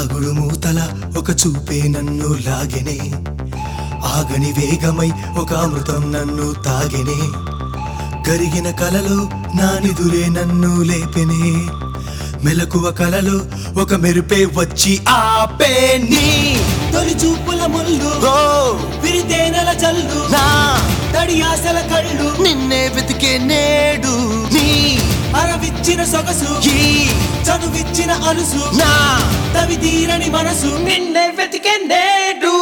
దాగుడు మూతల ఒక చూపే నన్ను లాగెనే ఆగని వేగమై ఒక అమృతం నన్ను తాగెనే కరిగిన కలలో నా నిదురే నన్ను లేపెనే మెలకువ కలలో ఒక మెరుపే వచ్చి ఆపే నీ తొలి చూపుల ముళ్ళు ఓ విరితేనెల జల్లు నా తడి ఆశల కళ్ళు నిన్నే వెతికే నేడు నీ అరవిచ్చిన సొగసు ఈ చనువిచ్చిన అలుసు నా తవి తీరని మనసు నిన్నే వెతికే నేడు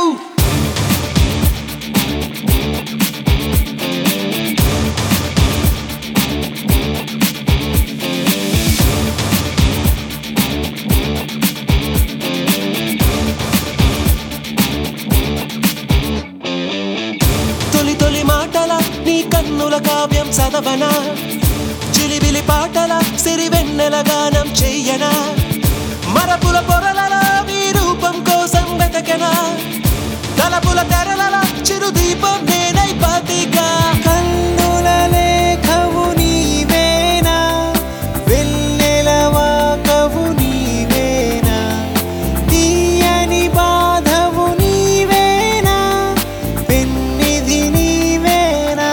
తొలి తొలి మాటల నీ కన్నుల కావ్యం చదవనా చిలిబిలి పాటల సిరివెన్నెల గానం చెయ్యనా మరపుల పొరల మీ రూపం కోసం వెతకనా తలపుల తెరల చిరుదీపం నేనై పాతిగా కన్నుల లేఖవు నీవేనా వెన్నెలవా కవు నీవేనా తీయని బాధవు నీవేనా పెన్నిధి నీవేనా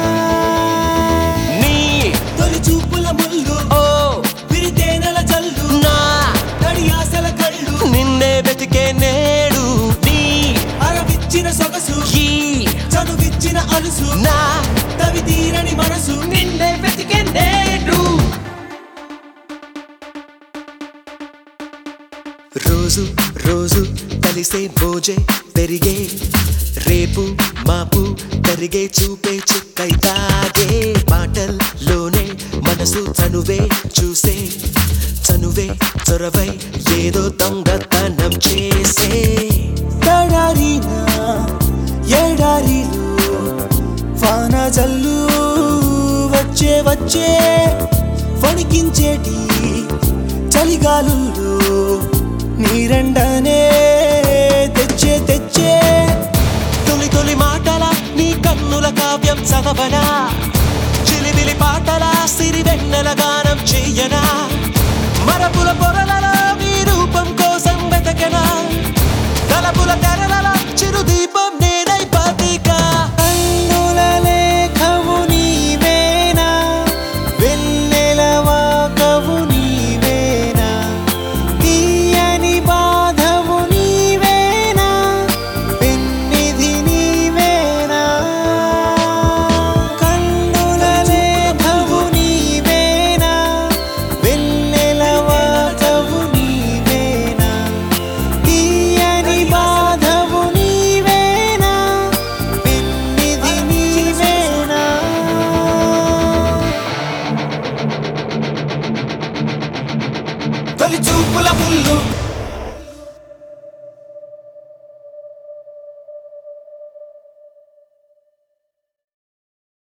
నీ తొలి చూపుల ముళ్ళు ఓ విరితేనెల జల్లు నా తడి ఆశల కళ్ళు నిన్నే వెతికే నేడు నీ అరవిచ్చిన సొగసు ఈ చనువిచ్చిన అలుసు నా తవి తీరని మనసు నిన్నే వెతికే నేడు రోజు రోజు కలిసే భోజే పెరిగే రేపు మాపు కరిగే చూపే చుక్కై తాగే మాటల్లోనే మనసు చనువే చూసే చనువే చొరవై ఏదో దొంగతనం చేసే తడారిన ఎడారిలో వాన జల్లు వచ్చే వచ్చే వణికించేటి చలిగాలుల్లో నీరెండనే తెచ్చే తెచ్చే తొలి తొలి మాటల నీ కన్నుల కావ్యం చదవనా చిలిమిలి పాటల సిరివెన్నెల గానం చెయ్యనా మరపుల పొరల మీ రూపం కోసం వెతకనా తలపుల తెరల చిరుదీపం నేనై పాతిగా కన్నుల లేఖవు నీవేనా వెన్నెలవా కవు నీవేనా తీయని బాధవు నీవేనా పెన్నిధి నీవేనా కన్నుల లేఖవు నీవేనా వెన్నెలవా కవు నీవేనా తీయని బాధవు నీవేనా పెన్నిధి నీవేనా తొలి చూపుల ముళ్ళు